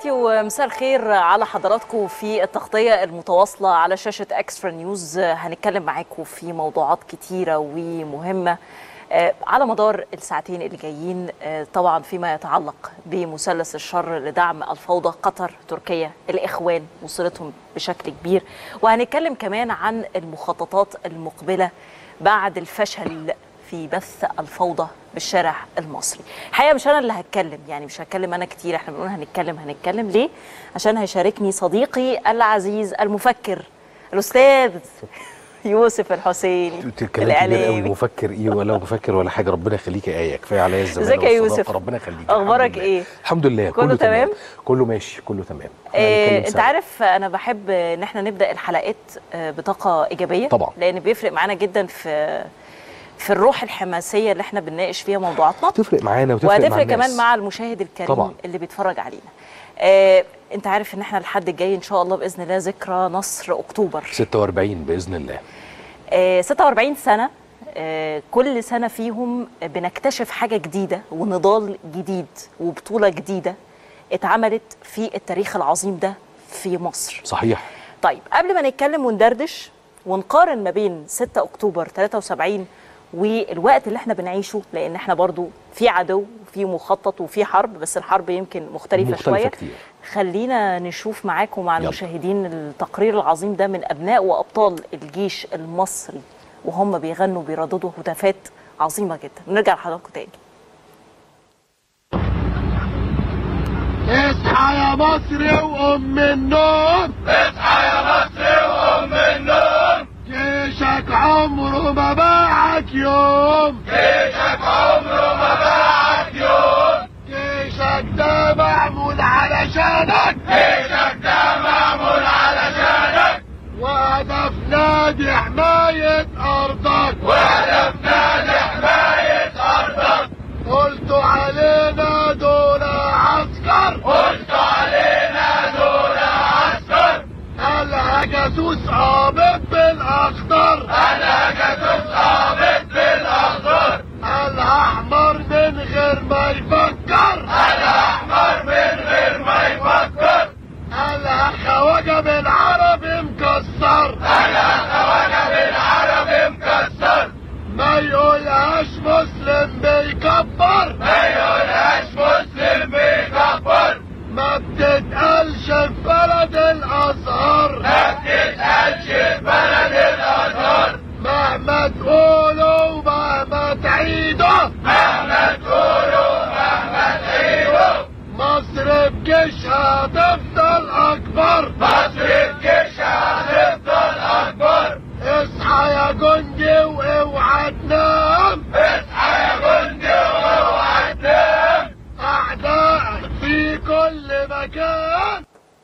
تحياتي ومساء الخير على حضراتكم في التغطية المتواصلة على شاشة اكسترا نيوز هنتكلم معاكم في موضوعات كتيرة ومهمة آه، على مدار الساعتين اللي جايين آه، طبعا فيما يتعلق بمثلث الشر لدعم الفوضى قطر تركيا الإخوان وصلتهم بشكل كبير وهنتكلم كمان عن المخططات المقبلة بعد الفشل في بث الفوضى بالشارع المصري الحقيقه مش انا اللي هتكلم يعني مش هتكلم انا كتير احنا بنقول هنتكلم هنتكلم ليه عشان هيشاركني صديقي العزيز المفكر الاستاذ يوسف الحسيني انت كلام كبير قوي مفكر ايه ولا مفكر ولا حاجه ربنا يخليك يا ايه كفايه عليا الزمان ازيك يا والصداقة، يوسف؟ ربنا يخليك أخبارك الحمد لله. إيه؟ الحمد لله كله كله, تمام؟ كله ماشي كله تمام إيه هنتكلم انت سوا. عارف انا بحب ان احنا نبدا الحلقات آه، بطاقه ايجابيه طبعا. لان بيفرق معانا جدا في في الروح الحماسيه اللي احنا بنناقش فيها موضوعاتنا تفرق معانا وتفرق مع وهتفرق الناس. كمان مع المشاهد الكريم طبعا. اللي بيتفرج علينا آه، انت عارف ان احنا الحد الجاي ان شاء الله باذن الله ذكرى نصر اكتوبر 46 باذن الله آه، 46 سنة آه، كل سنة فيهم بنكتشف حاجة جديدة ونضال جديد وبطولة جديدة اتعملت في التاريخ العظيم ده في مصر صحيح طيب قبل ما نتكلم وندردش ونقارن ما بين 6 أكتوبر 73 والوقت اللي احنا بنعيشه لأن احنا برضو في عدو وفي مخطط وفي حرب بس الحرب يمكن مختلفة, مختلفة شوية كتير. خلينا نشوف معاكم مع يلا. المشاهدين التقرير العظيم ده من أبناء وأبطال الجيش المصري وهم بيغنوا بيرددوا هتافات عظيمة جدا نرجع لحضراتكم تاني اصحى يا مصر وقوم من النوم اصحى يا مصر وقوم من النوم جيشك عمره ما باعك يوم جيشك عمره ما باعك يوم جيشك ده معمول علشانك جيشك ده معمول علشانك وهدف نادي حماية أرضك وهدف نادي حماية أرضك قلتوا علينا دول عسكر قلتوا علينا دول عسكر انا جاسوس قابض بالاخضر انا جاسوس قابض بالاخضر الاحمر من غير ما يفكر الاحمر من غير ما يفكر انا خواجه بالعربي مكسر انا خواجه بالعربي مكسر ما يقولهاش مسلم بيكبر ما يقولهاش مسلم بيكبر ما بتتقالش في بلد الازهر ما بتتقالش في بلد الازهر مهما تقولوا مهما تعيدوا مهما تقولوا مهما تعيدوا مصر بجيشها هتفضل اكبر مصر بجيشها هتفضل اكبر اصحى يا جندي واوعى تنام اصحى يا جندي واوعى تنام اعدائك في كل مكان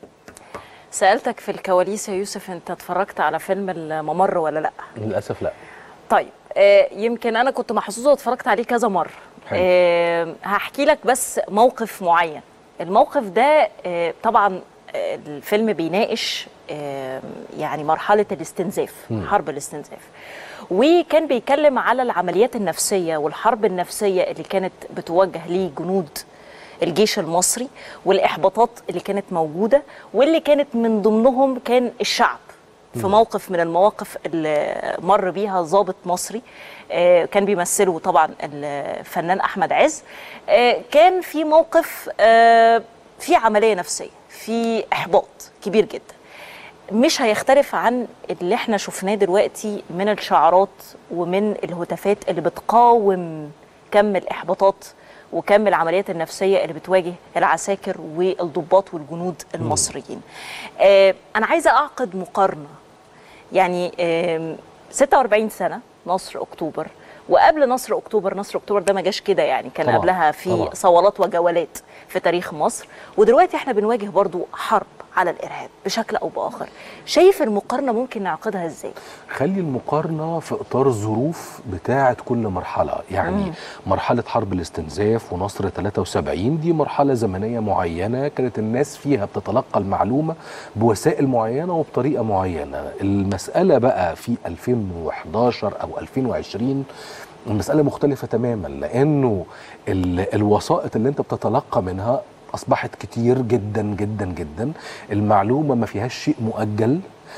سألتك في الكواليس يا يوسف انت اتفرجت على فيلم الممر ولا لا للاسف لا طيب آه، يمكن انا كنت محظوظه واتفرجت عليه كذا مره حلو. آه، هحكي لك بس موقف معين الموقف ده آه، طبعا آه، الفيلم بيناقش آه، يعني مرحله الاستنزاف حرب الاستنزاف وكان بيتكلم على العمليات النفسيه والحرب النفسيه اللي كانت بتوجه لجنود الجيش المصري والاحباطات اللي كانت موجوده واللي كانت من ضمنهم كان الشعب في موقف من المواقف اللي مر بيها ضابط مصري آه، كان بيمثله طبعا الفنان احمد عز آه، كان في موقف آه، في عمليه نفسيه في احباط كبير جدا مش هيختلف عن اللي احنا شفناه دلوقتي من الشعارات ومن الهتافات اللي بتقاوم كم الاحباطات وكم العمليات النفسيه اللي بتواجه العساكر والضباط والجنود المصريين. آه انا عايزه اعقد مقارنه يعني آم، 46 سنه نصر اكتوبر وقبل نصر اكتوبر نصر اكتوبر ده ما جاش كده يعني كان طبعاً، قبلها في طبعاً. صولات وجولات في تاريخ مصر ودلوقتي احنا بنواجه برضو حرب على الارهاب بشكل او باخر شايف المقارنه ممكن نعقدها ازاي خلي المقارنة في إطار الظروف بتاعة كل مرحلة يعني مم. مرحلة حرب الاستنزاف ونصر 73 دي مرحلة زمنية معينة كانت الناس فيها بتتلقى المعلومة بوسائل معينة وبطريقة معينة المسألة بقى في 2011 أو 2020 المسألة مختلفة تماما لأنه ال- الوسائط اللي أنت بتتلقى منها اصبحت كتير جدا جدا جدا المعلومه ما فيهاش شيء مؤجل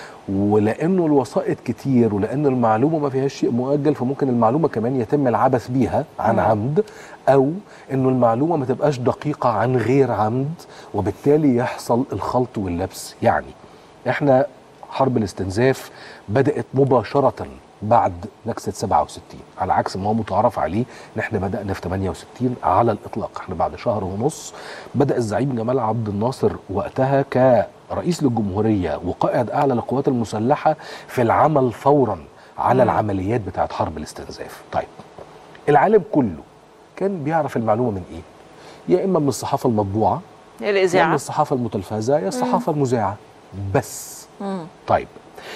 ولانه الوسائط كتير ولان المعلومه ما فيهاش شيء مؤجل فممكن المعلومه كمان يتم العبث بيها عن عمد او انه المعلومه ما تبقاش دقيقه عن غير عمد وبالتالي يحصل الخلط واللبس يعني احنا حرب الاستنزاف بدات مباشره بعد نكسه 67 على عكس ما هو متعارف عليه ان احنا بدانا في 68 على الاطلاق احنا بعد شهر ونص بدا الزعيم جمال عبد الناصر وقتها كرئيس للجمهوريه وقائد اعلى للقوات المسلحه في العمل فورا على العمليات بتاعت حرب الاستنزاف طيب العالم كله كان بيعرف المعلومه من ايه يا اما من الصحافه المطبوعه يا من الاذاعه الصحافه المتلفزه يا الصحافه المذاعه بس طيب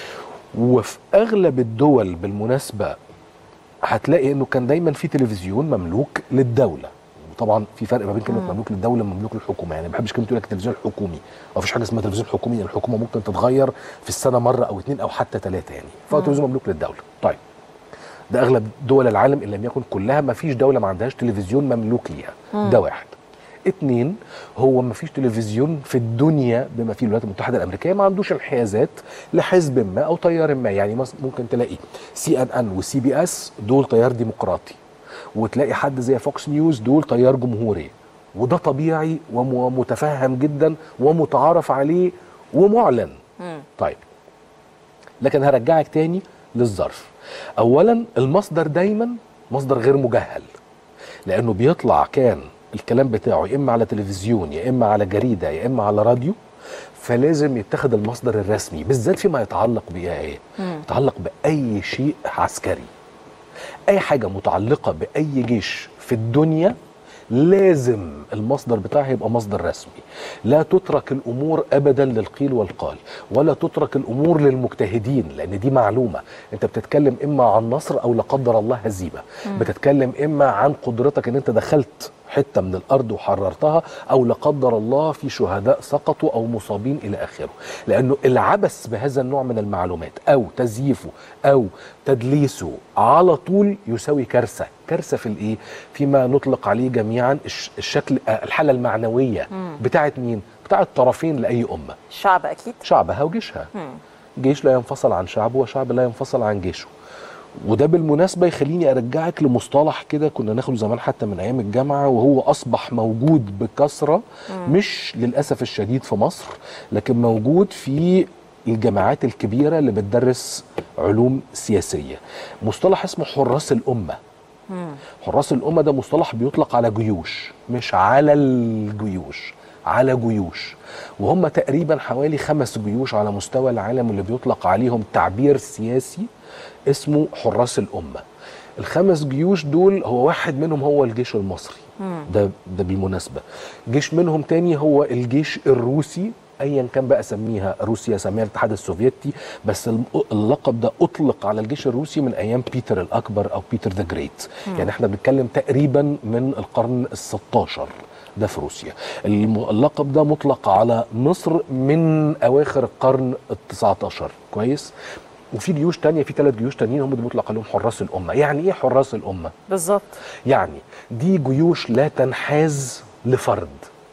وفي اغلب الدول بالمناسبه هتلاقي انه كان دايما في تلفزيون مملوك للدوله وطبعا في فرق ما بين كلمه مملوك للدوله ومملوك للحكومه يعني ما بحبش كلمه تقول لك تلفزيون حكومي ما فيش حاجه اسمها تلفزيون حكومي يعني الحكومه ممكن تتغير في السنه مره او اتنين او حتى ثلاثه يعني فهو تلفزيون مملوك للدوله طيب ده اغلب دول العالم ان لم يكن كلها ما فيش دوله ما عندهاش تلفزيون مملوك ليها ده واحد اتنين هو ما فيش تلفزيون في الدنيا بما فيه الولايات المتحده الامريكيه ما عندوش انحيازات لحزب ما او تيار ما يعني مس- ممكن تلاقي سي ان ان وسي بي اس دول تيار ديمقراطي وتلاقي حد زي فوكس نيوز دول تيار جمهوري وده طبيعي وم- ومتفهم جدا ومتعارف عليه ومعلن طيب لكن هرجعك تاني للظرف اولا المصدر دايما مصدر غير مجهل لانه بيطلع كان الكلام بتاعه يا اما على تلفزيون يا اما على جريده يا اما على راديو فلازم يتخذ المصدر الرسمي بالذات فيما يتعلق بايه يتعلق باي شيء عسكري اي حاجه متعلقه باي جيش في الدنيا لازم المصدر بتاعها يبقى مصدر رسمي لا تترك الامور ابدا للقيل والقال ولا تترك الامور للمجتهدين لان دي معلومه انت بتتكلم اما عن نصر او لا قدر الله هزيمه بتتكلم اما عن قدرتك ان انت دخلت حته من الارض وحررتها او لا قدر الله في شهداء سقطوا او مصابين الى اخره لانه العبث بهذا النوع من المعلومات او تزييفه او تدليسه على طول يساوي كارثه كارثه في الايه فيما نطلق عليه جميعا الش- الشكل آه، الحاله المعنويه بتاعت مين بتاعت طرفين لاي امه الشعب اكيد شعبها وجيشها جيش لا ينفصل عن شعبه وشعب لا ينفصل عن جيشه وده بالمناسبة يخليني أرجعك لمصطلح كده كنا ناخده زمان حتى من أيام الجامعة وهو أصبح موجود بكثرة مش للأسف الشديد في مصر لكن موجود في الجامعات الكبيرة اللي بتدرس علوم سياسية مصطلح اسمه حراس الأمة حراس الأمة ده مصطلح بيطلق على جيوش مش على الجيوش على جيوش وهم تقريبا حوالي خمس جيوش على مستوى العالم اللي بيطلق عليهم تعبير سياسي اسمه حراس الأمة الخمس جيوش دول هو واحد منهم هو الجيش المصري ده ده بالمناسبة جيش منهم تاني هو الجيش الروسي ايا كان بقى سميها روسيا سميها الاتحاد السوفيتي بس الم- اللقب ده اطلق على الجيش الروسي من ايام بيتر الاكبر او بيتر ذا جريت يعني احنا بنتكلم تقريبا من القرن ال16 ده في روسيا الم- اللقب ده مطلق على مصر من اواخر القرن ال19 كويس وفي جيوش تانية في ثلاث جيوش تانيين هم اللي بيطلق عليهم حراس الامه يعني ايه حراس الامه بالظبط يعني دي جيوش لا تنحاز لفرد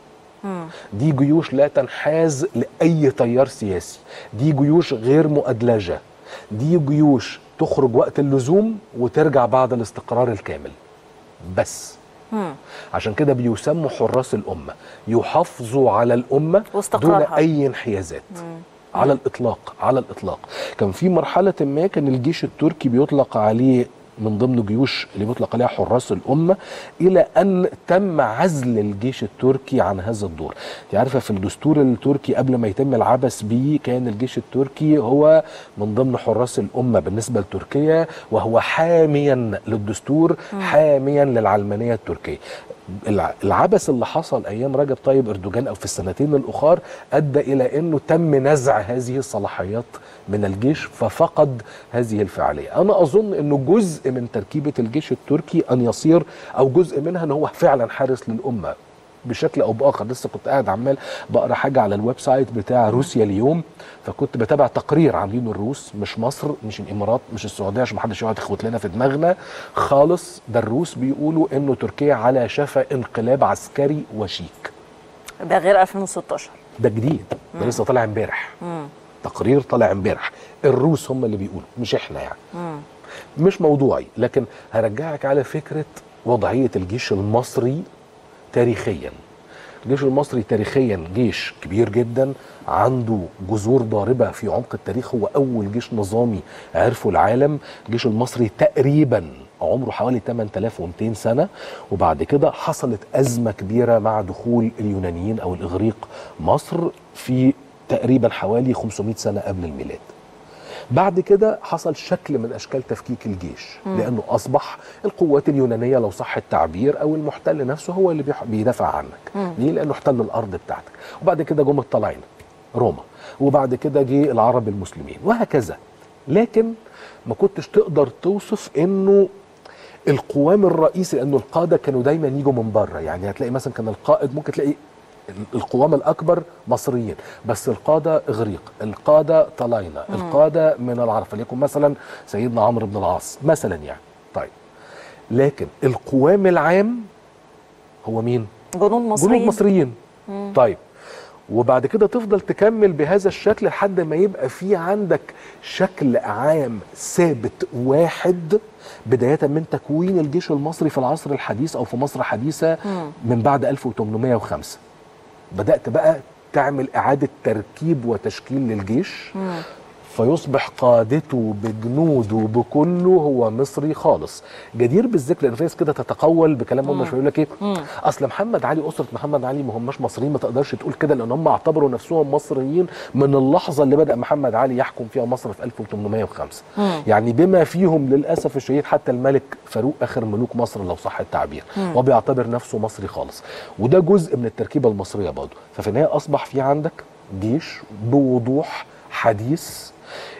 دي جيوش لا تنحاز لأي تيار سياسي دي جيوش غير مؤدلجة دي جيوش تخرج وقت اللزوم وترجع بعد الاستقرار الكامل بس عشان كده بيسموا حراس الأمة يحافظوا على الأمة دون واستقرارها. أي انحيازات على الإطلاق على الإطلاق كان في مرحلة ما كان الجيش التركي بيطلق عليه من ضمن جيوش اللي بيطلق عليها حراس الأمة إلى أن تم عزل الجيش التركي عن هذا الدور انت عارفة في الدستور التركي قبل ما يتم العبث به كان الجيش التركي هو من ضمن حراس الأمة بالنسبة لتركيا وهو حاميا للدستور حاميا للعلمانية التركية الع- العبث اللي حصل ايام رجب طيب اردوغان او في السنتين الاخر ادى الى انه تم نزع هذه الصلاحيات من الجيش ففقد هذه الفعاليه انا اظن انه جزء من تركيبه الجيش التركي ان يصير او جزء منها ان هو فعلا حارس للامه بشكل او باخر لسه كنت قاعد عمال بقرا حاجه على الويب سايت بتاع روسيا اليوم فكنت بتابع تقرير عاملينه الروس مش مصر مش الامارات مش السعوديه عشان محدش يقعد يخوت لنا في دماغنا خالص ده الروس بيقولوا انه تركيا على شفا انقلاب عسكري وشيك ده غير 2016 ده جديد ده لسه طالع امبارح تقرير طالع امبارح الروس هم اللي بيقولوا مش احنا يعني مش موضوعي لكن هرجعك على فكره وضعيه الجيش المصري تاريخيا الجيش المصري تاريخيا جيش كبير جدا عنده جذور ضاربه في عمق التاريخ هو اول جيش نظامي عرفه العالم الجيش المصري تقريبا عمره حوالي 8200 سنه وبعد كده حصلت ازمه كبيره مع دخول اليونانيين او الاغريق مصر في تقريبا حوالي 500 سنه قبل الميلاد بعد كده حصل شكل من اشكال تفكيك الجيش لانه اصبح القوات اليونانيه لو صح التعبير او المحتل نفسه هو اللي بيح- بيدافع عنك ليه لانه احتل الارض بتاعتك وبعد كده جم الطلاينه روما وبعد كده جه العرب المسلمين وهكذا لكن ما كنتش تقدر توصف انه القوام الرئيسي لانه القاده كانوا دايما يجوا من بره يعني هتلاقي مثلا كان القائد ممكن تلاقي القوام الاكبر مصريين بس القاده اغريق القاده طلاينه القاده من العرب فليكن مثلا سيدنا عمرو بن العاص مثلا يعني طيب لكن القوام العام هو مين جنود مصريين جنود مصريين طيب وبعد كده تفضل تكمل بهذا الشكل لحد ما يبقى في عندك شكل عام ثابت واحد بداية من تكوين الجيش المصري في العصر الحديث أو في مصر حديثة من بعد 1805 بدأت بقى تعمل إعادة تركيب وتشكيل للجيش فيصبح قادته بجنوده بكله هو مصري خالص جدير بالذكر لان في ناس كده تتقول بكلام هم مش بيقول لك ايه اصل محمد علي اسره محمد علي ما هماش مصريين ما تقدرش تقول كده لان هم اعتبروا نفسهم مصريين من اللحظه اللي بدا محمد علي يحكم فيها مصر في 1805 يعني بما فيهم للاسف الشديد حتى الملك فاروق اخر ملوك مصر لو صح التعبير وبيعتبر نفسه مصري خالص وده جزء من التركيبه المصريه برضه ففي النهايه اصبح في عندك جيش بوضوح حديث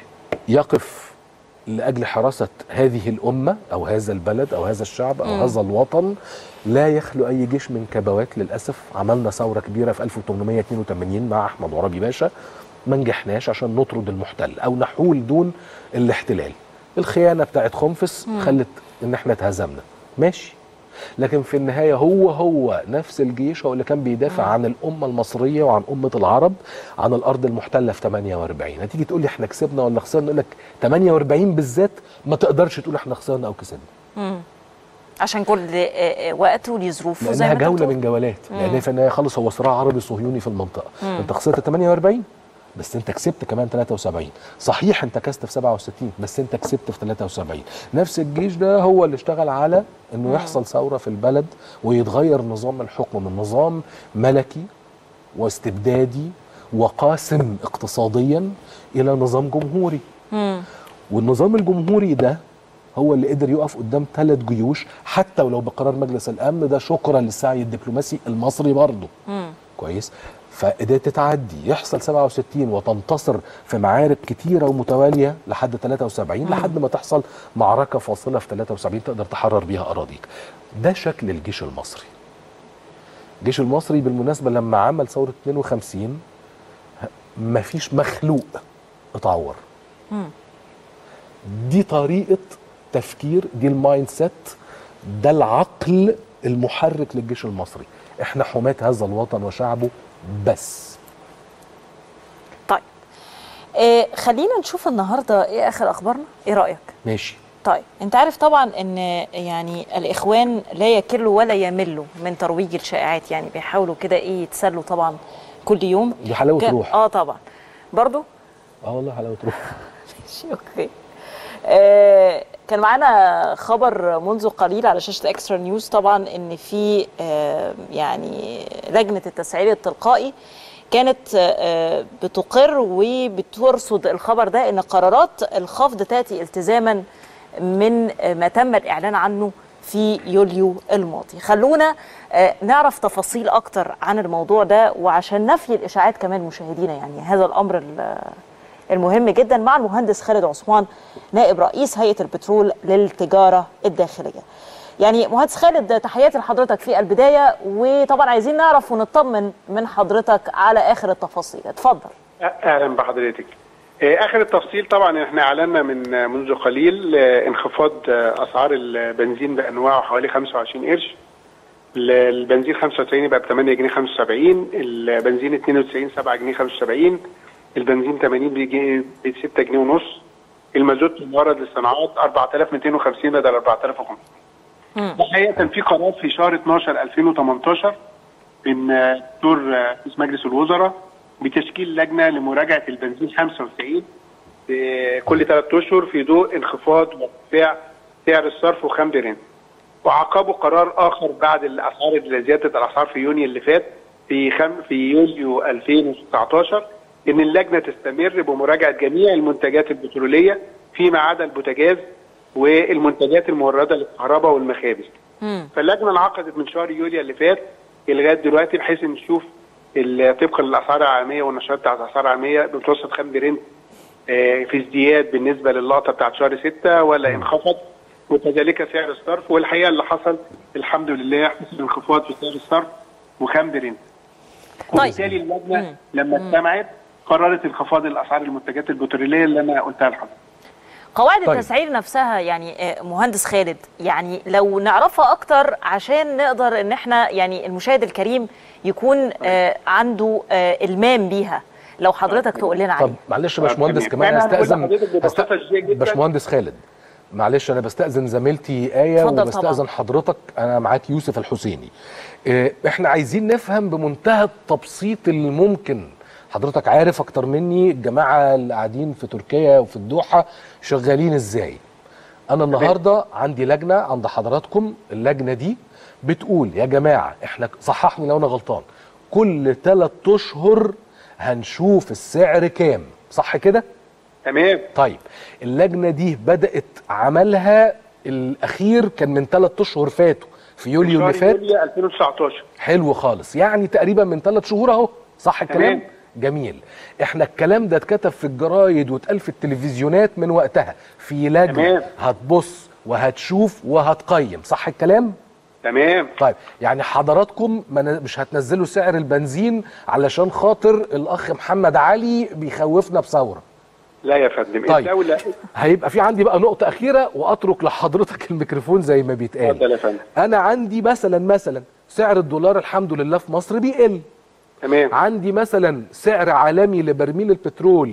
يقف لاجل حراسه هذه الامه او هذا البلد او هذا الشعب او هذا الوطن لا يخلو اي جيش من كبوات للاسف عملنا ثوره كبيره في 1882 مع احمد عرابي باشا ما نجحناش عشان نطرد المحتل او نحول دون الاحتلال الخيانه بتاعت خنفس خلت ان احنا اتهزمنا ماشي لكن في النهايه هو هو نفس الجيش هو اللي كان بيدافع عن الامه المصريه وعن امه العرب عن الارض المحتله في 48 هتيجي تقول لي احنا كسبنا ولا خسرنا اقول لك 48 بالذات ما تقدرش تقول احنا خسرنا او كسبنا عشان كل آه، آه، وقت وليه ظروفه زي ما لانها انت جوله بتقول. من جولات لان في النهايه خلص هو صراع عربي صهيوني في المنطقه انت خسرت 48 بس انت كسبت كمان 73 صحيح انت كسبت في 67 بس انت كسبت في 73 نفس الجيش ده هو اللي اشتغل على انه يحصل ثوره في البلد ويتغير نظام الحكم من نظام ملكي واستبدادي وقاسم اقتصاديا الى نظام جمهوري والنظام الجمهوري ده هو اللي قدر يقف قدام ثلاث جيوش حتى ولو بقرار مجلس الامن ده شكرا للسعي الدبلوماسي المصري برضه كويس فقدرت تعدي يحصل 67 وتنتصر في معارك كتيرة ومتوالية لحد 73 لحد ما تحصل معركة فاصلة في 73 تقدر تحرر بيها أراضيك ده شكل الجيش المصري الجيش المصري بالمناسبة لما عمل ثورة 52 مفيش مخلوق اتعور دي طريقة تفكير دي المايند سيت ده العقل المحرك للجيش المصري احنا حماة هذا الوطن وشعبه بس طيب آه خلينا نشوف النهارده ايه اخر اخبارنا ايه رايك ماشي طيب انت عارف طبعا ان يعني الاخوان لا يكلوا ولا يملوا من ترويج الشائعات يعني بيحاولوا كده ايه يتسلوا طبعا كل يوم دي حلاوة كان- روح. اه طبعا برضو اه والله حلاوة روح ماشي اوكي آه كان معانا خبر منذ قليل على شاشه اكسترا نيوز طبعا ان في آه يعني لجنه التسعير التلقائي كانت آه بتقر وبترصد الخبر ده ان قرارات الخفض تاتي التزاما من آه ما تم الاعلان عنه في يوليو الماضي خلونا آه، نعرف تفاصيل اكتر عن الموضوع ده وعشان نفي الاشاعات كمان مشاهدينا يعني هذا الامر ال- المهم جدا مع المهندس خالد عثمان نائب رئيس هيئه البترول للتجاره الداخليه. يعني مهندس خالد تحياتي لحضرتك في البدايه وطبعا عايزين نعرف ونطمن من حضرتك على اخر التفاصيل، اتفضل. اهلا بحضرتك آه، اخر التفصيل طبعا احنا اعلنا من آه، منذ قليل آه، انخفاض آه، اسعار البنزين بانواعه حوالي 25 قرش ال- البنزين 95 يبقى ب 8 جنيه 75 البنزين 92 7 جنيه 75 البنزين 80 بيجي ب 6 جنيه ونص المازوت المورد للصناعات 4250 بدل 4050 الحقيقه كان في قرار في شهر 12 2018 من آه، دكتور آه، رئيس مجلس الوزراء بتشكيل لجنه لمراجعه البنزين 95 آه، كل ثلاث اشهر في ضوء انخفاض وارتفاع سعر الصرف وخام برين وعقبه قرار اخر بعد الاسعار زياده الاسعار في يونيو اللي فات في خم في يوليو 2019 ان اللجنه تستمر بمراجعه جميع المنتجات البتروليه فيما عدا البوتاجاز والمنتجات المورده للكهرباء والمخابز. فاللجنه انعقدت من شهر يوليو اللي فات لغايه دلوقتي بحيث ان نشوف ال- طبقا للاسعار العالميه والنشرات بتاعت الاسعار العالميه بمتوسط خام برنت آه، في ازدياد بالنسبه للقطه بتاعت شهر 6 ولا انخفض وكذلك سعر الصرف والحقيقه اللي حصل الحمد لله حصل انخفاض في سعر الصرف وخام برنت. طيب. وبالتالي اللجنه لما اجتمعت قررت انخفاض الاسعار المنتجات البتروليه اللي انا قلتها لحضرتك. قواعد طيب. التسعير نفسها يعني آه، مهندس خالد يعني لو نعرفها اكتر عشان نقدر ان احنا يعني المشاهد الكريم يكون آه، عنده آه، المام بيها لو حضرتك تقول لنا طب عليه معلش يا باشمهندس تمام. كمان أنا هقول استاذن لحضرتك ببساطة شديدة جداً. باشمهندس خالد معلش انا بستاذن زميلتي ايه اتفضل وبستاذن طبعاً. حضرتك انا معاك يوسف الحسيني إيه، احنا عايزين نفهم بمنتهى التبسيط الممكن حضرتك عارف اكتر مني الجماعه اللي قاعدين في تركيا وفي الدوحه شغالين ازاي انا النهارده عندي لجنه عند حضراتكم اللجنه دي بتقول يا جماعه احنا صححني لو انا غلطان كل ثلاث اشهر هنشوف السعر كام صح كده تمام طيب اللجنه دي بدات عملها الاخير كان من ثلاث اشهر فاتوا في يوليو اللي شهر فات يوليو 2019 حلو خالص يعني تقريبا من ثلاث شهور اهو صح الكلام تمام. جميل احنا الكلام ده اتكتب في الجرايد واتقال في التلفزيونات من وقتها في لجنه تمام. هتبص وهتشوف وهتقيم صح الكلام تمام طيب يعني حضراتكم ما ن- مش هتنزلوا سعر البنزين علشان خاطر الاخ محمد علي بيخوفنا بثوره لا يا فندم طيب. الدوله هيبقى في عندي بقى نقطة أخيرة وأترك لحضرتك الميكروفون زي ما بيتقال اتفضل يا فندم أنا عندي مثلا مثلا سعر الدولار الحمد لله في مصر بيقل تمام عندي مثلا سعر عالمي لبرميل البترول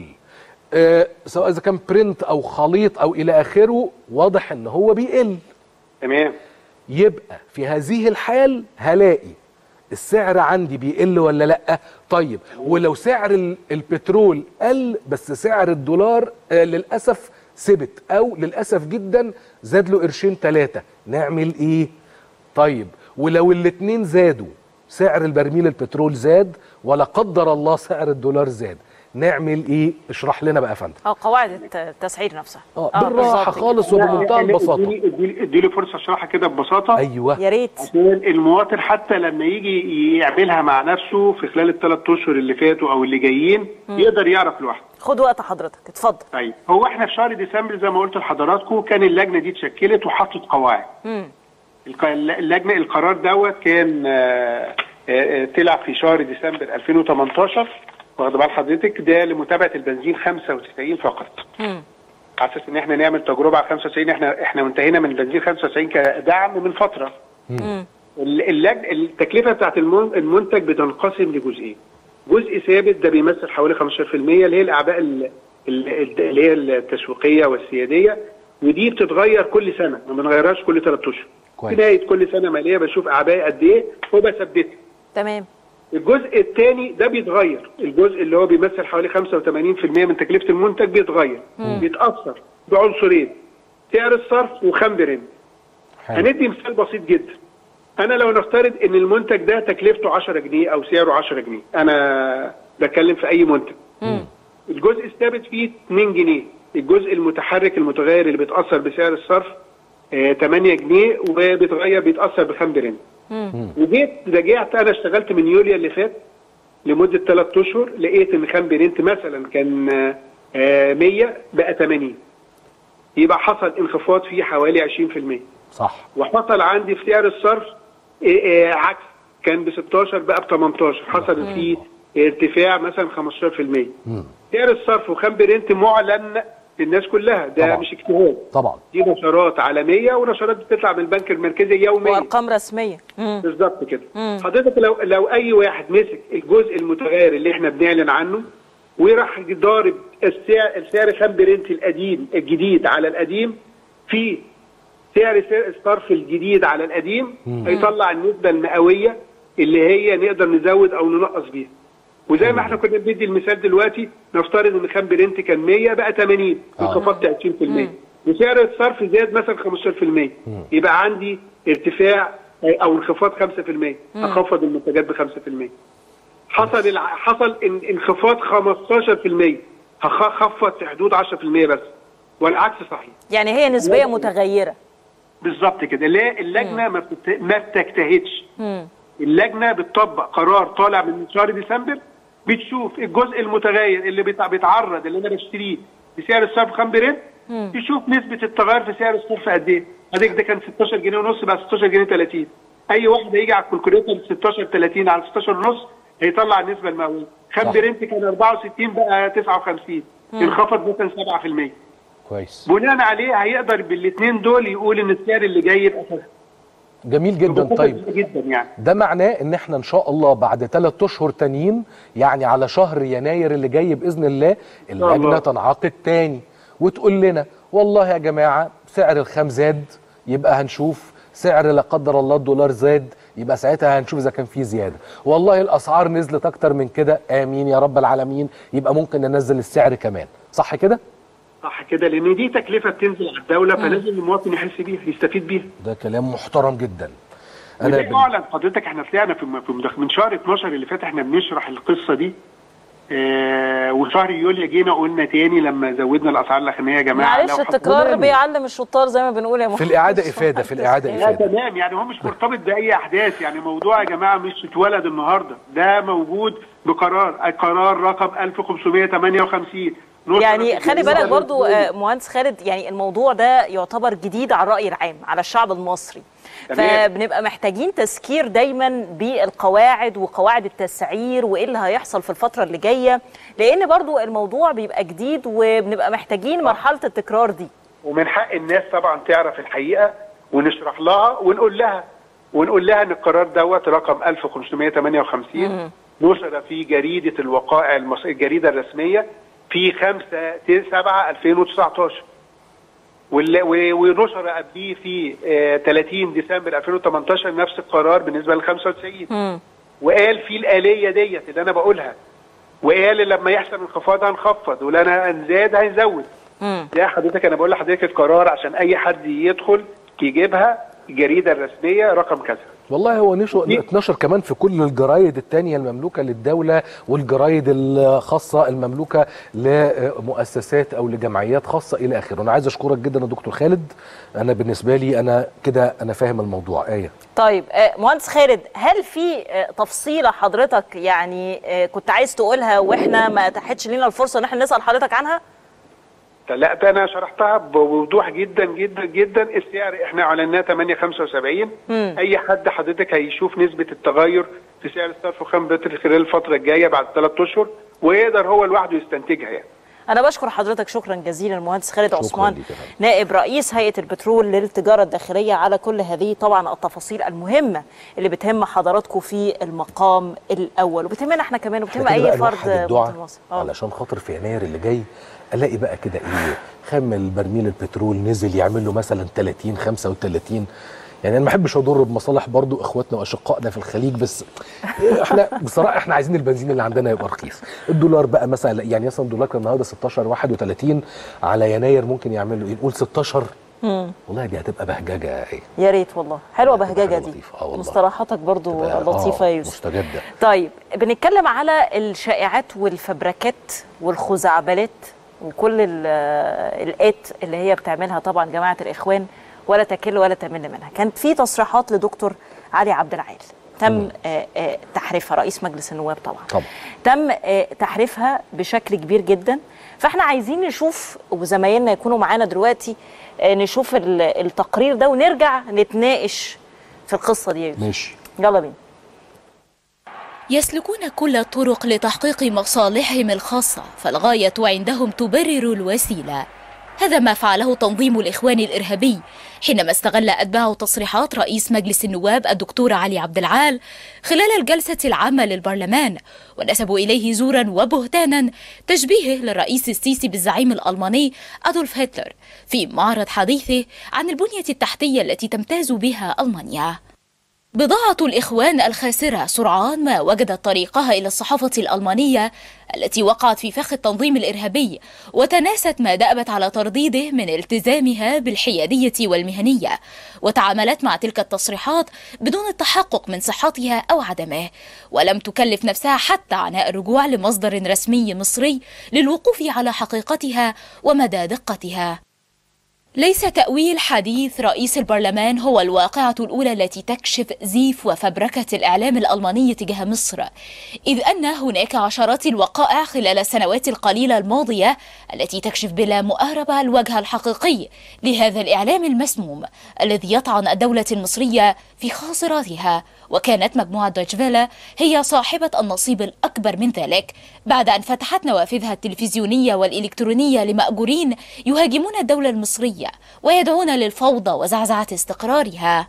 آه سواء إذا كان برنت أو خليط أو إلى آخره واضح إن هو بيقل تمام يبقى في هذه الحال هلاقي السعر عندي بيقل ولا لا طيب ولو سعر ال- البترول قل بس سعر الدولار آه للاسف ثبت او للاسف جدا زاد له قرشين ثلاثه نعمل ايه طيب ولو الاتنين زادوا سعر البرميل البترول زاد ولا قدر الله سعر الدولار زاد نعمل ايه اشرح لنا بقى يا فندم اه قواعد الت- التسعير نفسها اه بالظبط بالراحه كده. خالص لا، وبمنتهى يعني البساطه اديني- اديني اديني فرصه اشرحها كده ببساطه ايوه يا ريت عشان المواطن حتى لما يجي يعملها مع نفسه في خلال الثلاث اشهر اللي فاتوا او اللي جايين يقدر يعرف لوحده خد وقت حضرتك اتفضل طيب هو احنا في شهر ديسمبر زي ما قلت لحضراتكم كان اللجنه دي اتشكلت وحطت قواعد مم. الق- اللجنه القرار دوت كان آه، آه، آه، طلع في شهر ديسمبر 2018 واخد بال حضرتك ده لمتابعه البنزين 95 فقط مم. على اساس ان احنا نعمل تجربه على 95 احنا احنا منتهينا من البنزين 95 كدعم من فتره مم. ال- اللج... التكلفه بتاعت المن- المنتج بتنقسم لجزئين جزء ثابت ده بيمثل حوالي 15% اللي هي الاعباء ال- ال- اللي هي التسويقيه والسياديه ودي بتتغير كل سنه ما بنغيرهاش كل ثلاث اشهر كويس. بدايه كل سنه ماليه بشوف اعباء قد ايه وبثبتها تمام الجزء الثاني ده بيتغير الجزء اللي هو بيمثل حوالي 85% من تكلفه المنتج بيتغير بيتاثر بعنصرين سعر الصرف وخام برنت حلو. هندي مثال بسيط جدا انا لو نفترض ان المنتج ده تكلفته 10 جنيه او سعره 10 جنيه انا بتكلم في اي منتج الجزء الثابت فيه 2 جنيه الجزء المتحرك المتغير اللي بيتاثر بسعر الصرف آه 8 جنيه وبيتغير بيتاثر بخام برنت وجيت رجعت انا اشتغلت من يوليو اللي فات لمده ثلاث اشهر لقيت ان خام برنت مثلا كان آه 100 بقى 80 يبقى حصل انخفاض فيه حوالي 20% صح وحصل عندي في سعر الصرف إيه إيه عكس كان ب 16 بقى ب 18 حصل فيه ارتفاع مثلا 15% سعر الصرف وخام برنت معلن للناس كلها ده طبعا. مش اجتهاد طبعا دي نشرات عالميه ونشرات بتطلع من البنك المركزي يوميا وارقام رسميه مم. بالظبط كده حضرتك لو لو اي واحد مسك الجزء المتغير اللي احنا بنعلن عنه وراح ضارب السعر السعر خام برنت القديم الجديد على القديم في سعر سعر الصرف الجديد على القديم هيطلع النسبه المئويه اللي هي نقدر نزود او ننقص بيها وزي ما احنا كنا بندي المثال دلوقتي نفترض ان خام برنت كان 100 بقى 80 آه. انخفضت 20% وسعر الصرف زاد مثلا 15% يبقى عندي ارتفاع او انخفاض 5% اخفض المنتجات ب 5% حصل الع... حصل ان انخفاض 15% هخفض في حدود 10% بس والعكس صحيح يعني هي نسبيه متغيره بالظبط كده لا اللجنه ما بتت... ما بتجتهدش مم. اللجنه بتطبق قرار طالع من شهر ديسمبر بتشوف الجزء المتغير اللي بيتع- بيتعرض اللي انا بشتريه بسعر الصرف خام برنت تشوف نسبه التغير في سعر الصرف قد ايه حضرتك ده كان 16 جنيه ونص بقى 16 جنيه 30 اي واحد هيجي على الكالكوليتر 16 30 على 16 ونص هيطلع النسبه المئويه خام صح. برنت كان 64 بقى 59 انخفض مثلا 7% كويس بناء عليه هيقدر بالاثنين دول يقول ان السعر اللي جاي يبقى صفر. جميل جدا ببساطة طيب جدا يعني ده معناه ان احنا ان شاء الله بعد ثلاث اشهر تانيين يعني على شهر يناير اللي جاي باذن الله اللجنه الله. تنعقد تاني وتقول لنا والله يا جماعه سعر الخام زاد يبقى هنشوف سعر لا قدر الله الدولار زاد يبقى ساعتها هنشوف اذا كان في زياده والله الاسعار نزلت اكتر من كده امين يا رب العالمين يبقى ممكن ننزل السعر كمان صح كده صح كده لان دي تكلفه بتنزل على الدوله فلازم المواطن يحس بيها يستفيد بيها ده كلام محترم جدا وده بال- اعلن حضرتك احنا طلعنا في في مداخ- من شهر 12 اللي فات احنا بنشرح القصه دي آه وشهر يوليو جينا قلنا تاني لما زودنا الاسعار الاخرانيه يا جماعه معلش لو التكرار حطينا- بيعلم الشطار زي ما بنقول يا في مهندس. الاعاده افاده في الاعاده لا افاده تمام يعني هو مش مرتبط باي احداث يعني موضوع يا جماعه مش اتولد النهارده ده موجود بقرار قرار رقم 1558 نشر يعني في خلي الجريدة بالك برضو الإلكترونية. آه، مهندس خالد يعني الموضوع ده يعتبر جديد على الرأي العام على الشعب المصري تمام. فبنبقى محتاجين تذكير دايما بالقواعد وقواعد التسعير وايه اللي هيحصل في الفترة اللي جاية لان برضو الموضوع بيبقى جديد وبنبقى محتاجين مرحلة التكرار دي ومن حق الناس طبعا تعرف الحقيقه ونشرح لها ونقول لها ونقول لها ان القرار دوت رقم 1558 نشر في جريده الوقائع المصرية الجريده الرسميه في 5 7 2019 واللي- و- ونشر قبليه في آه، 30 ديسمبر 2018 نفس القرار بالنسبه لل 95 وقال في الآلية ديت اللي أنا بقولها وقال لما يحصل انخفاض هنخفض ولما انزاد هنزود ده حضرتك أنا بقول لحضرتك القرار عشان أي حد يدخل يجيبها الجريدة الرسمية رقم كذا والله هو نشر دي- اتنشر كمان في كل الجرايد التانية المملوكة للدولة والجرايد الخاصة المملوكة لمؤسسات أو لجمعيات خاصة إلى آخره أنا عايز أشكرك جدا يا دكتور خالد أنا بالنسبة لي أنا كده أنا فاهم الموضوع آية طيب آه، مهندس خالد هل في آه، تفصيلة حضرتك يعني آه، كنت عايز تقولها واحنا ما اتاحتش لينا الفرصة ان احنا نسأل حضرتك عنها؟ لا ده انا شرحتها بوضوح جدا جدا جدا السعر احنا اعلناه 875 اي حد حضرتك هيشوف نسبه التغير في سعر الصرف وخام بتر خلال الفتره الجايه بعد ثلاث اشهر ويقدر هو لوحده يستنتجها يعني أنا بشكر حضرتك شكرا جزيلا المهندس خالد شكراً عثمان ليك يا فندم. نائب رئيس هيئة البترول للتجارة الداخلية على كل هذه طبعا التفاصيل المهمة اللي بتهم حضراتكم في المقام الأول وبتهمنا احنا كمان وبتهم إحنا كده أي بقى فرد نوحد الدعاء مواطن مصري آه. علشان خاطر في يناير اللي جاي الاقي بقى كده ايه خام البرميل البترول نزل يعمل له مثلا 30 35 يعني انا ما بحبش اضر بمصالح برضو اخواتنا واشقائنا في الخليج بس احنا بصراحه احنا عايزين البنزين اللي عندنا يبقى رخيص الدولار بقى مثلا يعني مثلا الدولار كان النهارده 16 31 على يناير ممكن يعمل له ايه نقول 16 والله دي هتبقى بهججه ايه يا ريت والله حلوة هتبقى بهججة حاجة دي لطيفة. آه والله. مصطلحاتك برضو تبقى- لطيفة آه، يا يوسف مستجده طيب بنتكلم على الشائعات والفبركات والخزعبلات وكل ال- الآت اللي هي بتعملها طبعا جماعة الإخوان ولا تكل ولا تمل منها كانت في تصريحات لدكتور علي عبد العال تم آه، آه، تحريفها رئيس مجلس النواب طبعا طبعا. تم آه، تحريفها بشكل كبير جدا فاحنا عايزين نشوف وزمايلنا يكونوا معانا دلوقتي آه، نشوف ال- التقرير ده ونرجع نتناقش في القصة دي يا يوسف. ماشي يلا بينا يسلكون كل الطرق لتحقيق مصالحهم الخاصة فالغاية عندهم تبرر الوسيلة هذا ما فعله تنظيم الإخوان الإرهابي حينما استغل أتباع تصريحات رئيس مجلس النواب الدكتور علي عبد العال خلال الجلسة العامة للبرلمان ونسبوا إليه زورا وبهتانا تشبيهه للرئيس السيسي بالزعيم الألماني أدولف هتلر في معرض حديثه عن البنية التحتية التي تمتاز بها ألمانيا بضاعة الإخوان الخاسرة سرعان ما وجدت طريقها إلى الصحافة الألمانية التي وقعت في فخ التنظيم الإرهابي وتناست ما دأبت على ترديده من التزامها بالحيادية والمهنية وتعاملت مع تلك التصريحات بدون التحقق من صحتها أو عدمه ولم تكلف نفسها حتى عناء الرجوع لمصدر رسمي مصري للوقوف على حقيقتها ومدى دقتها ليس تأويل حديث رئيس البرلمان هو الواقعة الأولى التي تكشف زيف وفبركة الإعلام الألماني تجاه مصر إذ أن هناك عشرات الوقائع خلال السنوات القليلة الماضية التي تكشف بلا مؤاربة الوجه الحقيقي لهذا الإعلام المسموم الذي يطعن الدولة المصرية في خاصراتها وكانت مجموعة دويتشفيلا هي صاحبة النصيب الأكبر من ذلك بعد أن فتحت نوافذها التلفزيونية والإلكترونية لمأجورين يهاجمون الدولة المصرية ويدعون للفوضى وزعزعة استقرارها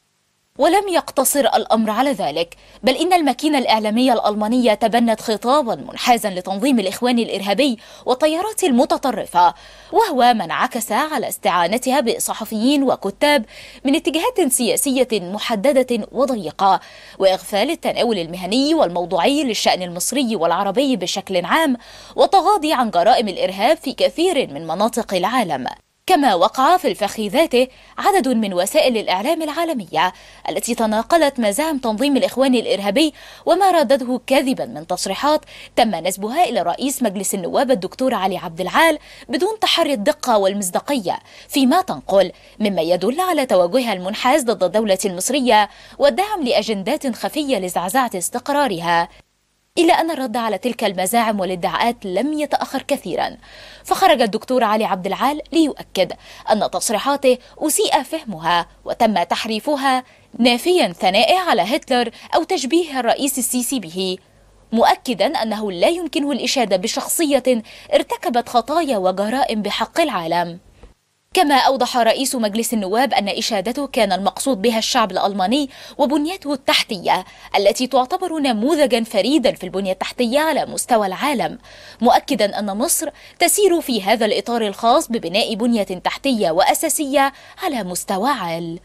ولم يقتصر الأمر على ذلك بل إن الماكينة الإعلامية الألمانية تبنت خطابا منحازا لتنظيم الإخوان الإرهابي والتيارات المتطرفة وهو ما انعكس على استعانتها بصحفيين وكتاب من اتجاهات سياسية محددة وضيقة وإغفال التناول المهني والموضوعي للشأن المصري والعربي بشكل عام وتغاضي عن جرائم الإرهاب في كثير من مناطق العالم كما وقع في الفخ ذاته عدد من وسائل الإعلام العالمية التي تناقلت مزاعم تنظيم الإخوان الإرهابي وما ردده كاذبا من تصريحات تم نسبها إلى رئيس مجلس النواب الدكتور علي عبد العال بدون تحري الدقة والمصداقية فيما تنقل مما يدل على توجهها المنحاز ضد الدولة المصرية والدعم لأجندات خفية لزعزعة استقرارها إلا أن الرد على تلك المزاعم والادعاءات لم يتأخر كثيرا فخرج الدكتور علي عبد العال ليؤكد أن تصريحاته أسيء فهمها وتم تحريفها نافيا ثنائه على هتلر أو تشبيه الرئيس السيسي به مؤكدا أنه لا يمكنه الإشادة بشخصية ارتكبت خطايا وجرائم بحق العالم كما أوضح رئيس مجلس النواب أن إشادته كان المقصود بها الشعب الألماني وبنيته التحتية التي تعتبر نموذجا فريدا في البنية التحتية على مستوى العالم مؤكدا أن مصر تسير في هذا الإطار الخاص ببناء بنية تحتية وأساسية على مستوى عال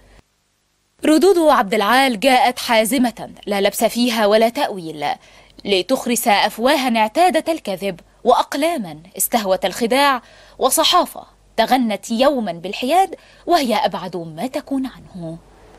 ردود عبد العال جاءت حازمة لا لبس فيها ولا تأويل لتخرس أفواها اعتادت الكذب وأقلاما استهوت الخداع وصحافة تغنت يوما بالحياد وهي أبعد ما تكون عنه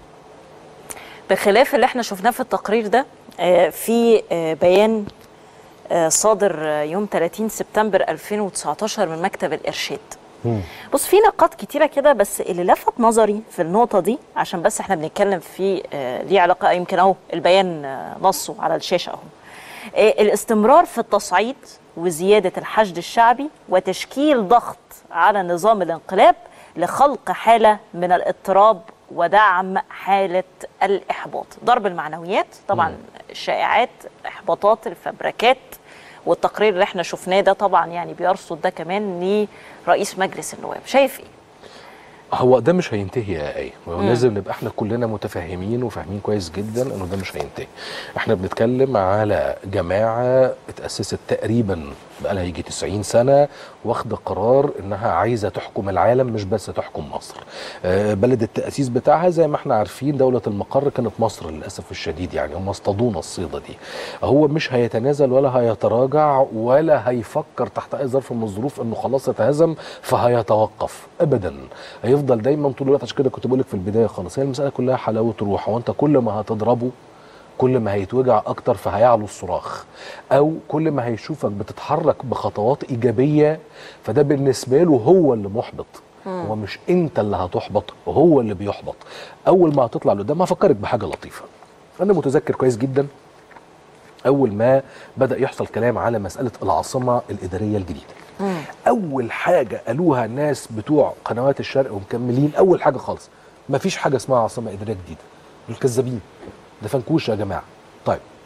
بخلاف اللي احنا شفناه في التقرير ده آه، في آه، بيان آه، صادر آه، يوم 30 سبتمبر 2019 من مكتب الإرشاد بص في نقاط كتيرة كده بس اللي لفت نظري في النقطة دي عشان بس احنا بنتكلم في آه، ليه علاقة يمكن اهو البيان آه، نصه على الشاشة اهو آه، الاستمرار في التصعيد وزيادة الحشد الشعبي وتشكيل ضغط على نظام الانقلاب لخلق حالة من الاضطراب ودعم حالة الإحباط ضرب المعنويات طبعا الشائعات إحباطات الفبركات والتقرير اللي احنا شفناه ده طبعا يعني بيرصد ده كمان لرئيس مجلس النواب شايف ايه؟ هو ده مش هينتهي يا ايه هو لازم نبقى احنا كلنا متفاهمين وفاهمين كويس جدا انه ده مش هينتهي احنا بنتكلم على جماعه اتاسست تقريبا بقى لها يجي 90 سنه واخده قرار انها عايزه تحكم العالم مش بس تحكم مصر آه، بلد التاسيس بتاعها زي ما احنا عارفين دوله المقر كانت مصر للاسف الشديد يعني هم اصطادونا الصيده دي هو مش هيتنازل ولا هيتراجع ولا هيفكر تحت اي ظرف من الظروف انه خلاص اتهزم فهيتوقف ابدا هيفضل دايما طول الوقت عشان كده كنت بقول لك في البدايه خالص هي المساله كلها حلاوه روح هو انت كل ما هتضربه كل ما هيتوجع اكتر فهيعلو الصراخ او كل ما هيشوفك بتتحرك بخطوات ايجابيه فده بالنسبه له هو اللي محبط هو مش انت اللي هتحبط هو اللي بيحبط اول ما هتطلع لقدام هفكرك بحاجه لطيفه انا متذكر كويس جدا اول ما بدا يحصل كلام على مساله العاصمه الاداريه الجديده اول حاجه قالوها الناس بتوع قنوات الشرق ومكملين اول حاجه خالص مفيش حاجه اسمها عاصمه اداريه جديده دول كذابين ده فنكوش يا جماعه طيب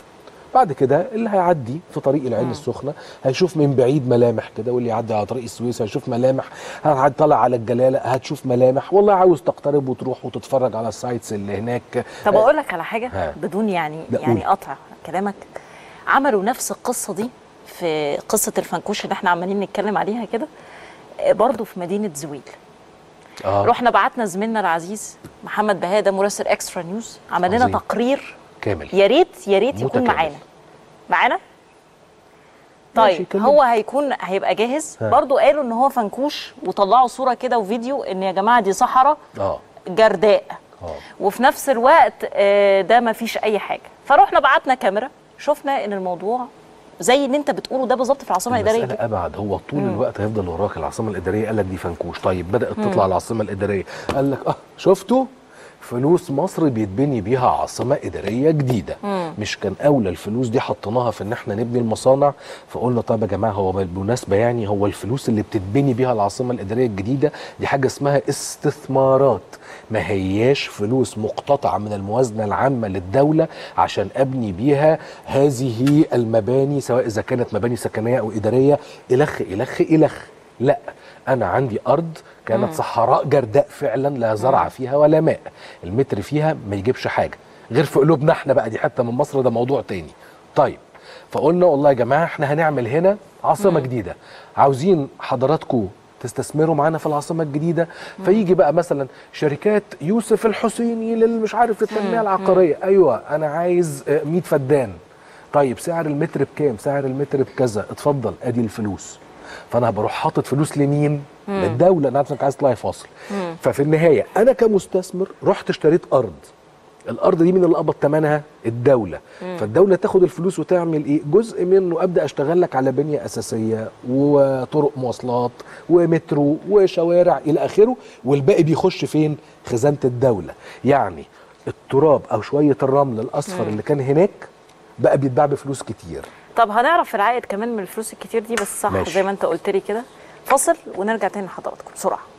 بعد كده اللي هيعدي في طريق العين السخنه هيشوف من بعيد ملامح كده واللي يعدي على طريق السويس هيشوف ملامح هتطلع على الجلاله هتشوف ملامح والله عاوز تقترب وتروح وتتفرج على السايتس اللي هناك طب اقول لك على حاجه ها. بدون يعني لا، يعني قول. قطع كلامك عملوا نفس القصه دي في قصه الفنكوش اللي احنا عمالين نتكلم عليها كده آه، برضه في مدينه زويل آه. رحنا بعتنا زميلنا العزيز محمد بهاده مراسل اكسترا نيوز عمل لنا عظيم. تقرير كامل يا ريت يا ريت يكون متكامل. معانا معانا ماشي، طيب كمل. هو هيكون هيبقى جاهز ها. برضو قالوا ان هو فنكوش وطلعوا صوره كده وفيديو ان يا جماعه دي صحراء اه جرداء اه وفي نفس الوقت آه، ده ما فيش اي حاجه فروحنا بعتنا كاميرا شفنا ان الموضوع زي اللي انت بتقوله ده بالظبط في العاصمه الاداريه المسألة كده. أبعد هو طول الوقت هيفضل وراك العاصمة الإدارية قال لك دي فنكوش طيب بدأت تطلع العاصمة الإدارية قال لك أه شفتوا فلوس مصر بيتبني بيها عاصمة إدارية جديدة مش كان أولى الفلوس دي حطيناها في إن إحنا نبني المصانع فقلنا طب يا جماعة هو بالمناسبة يعني هو الفلوس اللي بتتبني بيها العاصمة الإدارية الجديدة دي حاجة اسمها استثمارات ما هياش فلوس مقتطعة من الموازنة العامة للدولة عشان أبني بيها هذه المباني سواء إذا كانت مباني سكنية أو إدارية إلخ إلخ إلخ لا أنا عندي أرض كانت صحراء جرداء فعلا لا زرع فيها ولا ماء المتر فيها ما يجيبش حاجة غير في قلوبنا احنا بقى دي حتة من مصر ده موضوع تاني طيب فقلنا والله يا جماعة احنا هنعمل هنا عاصمة جديدة عاوزين حضراتكم تستثمروا معانا في العاصمه الجديده فيجي بقى مثلا شركات يوسف الحسيني للمش عارف التنميه العقاريه ايوه انا عايز آه، 100 فدان طيب سعر المتر بكام سعر المتر بكذا اتفضل ادي الفلوس فانا بروح حاطط فلوس لمين للدوله انا عارف انك عايز تطلعي فاصل ففي النهايه انا كمستثمر رحت اشتريت ارض الارض دي مين اللي قبض ثمنها الدوله فالدوله تاخد الفلوس وتعمل ايه جزء منه ابدا اشتغل لك على بنيه اساسيه وطرق مواصلات ومترو وشوارع الى اخره والباقي بيخش فين خزانه الدوله يعني التراب او شويه الرمل الاصفر اللي كان هناك بقى بيتباع بفلوس كتير طب هنعرف العائد كمان من الفلوس الكتير دي بس صح ماشي. زي ما انت قلت لي كده فاصل ونرجع تاني لحضراتكم بسرعه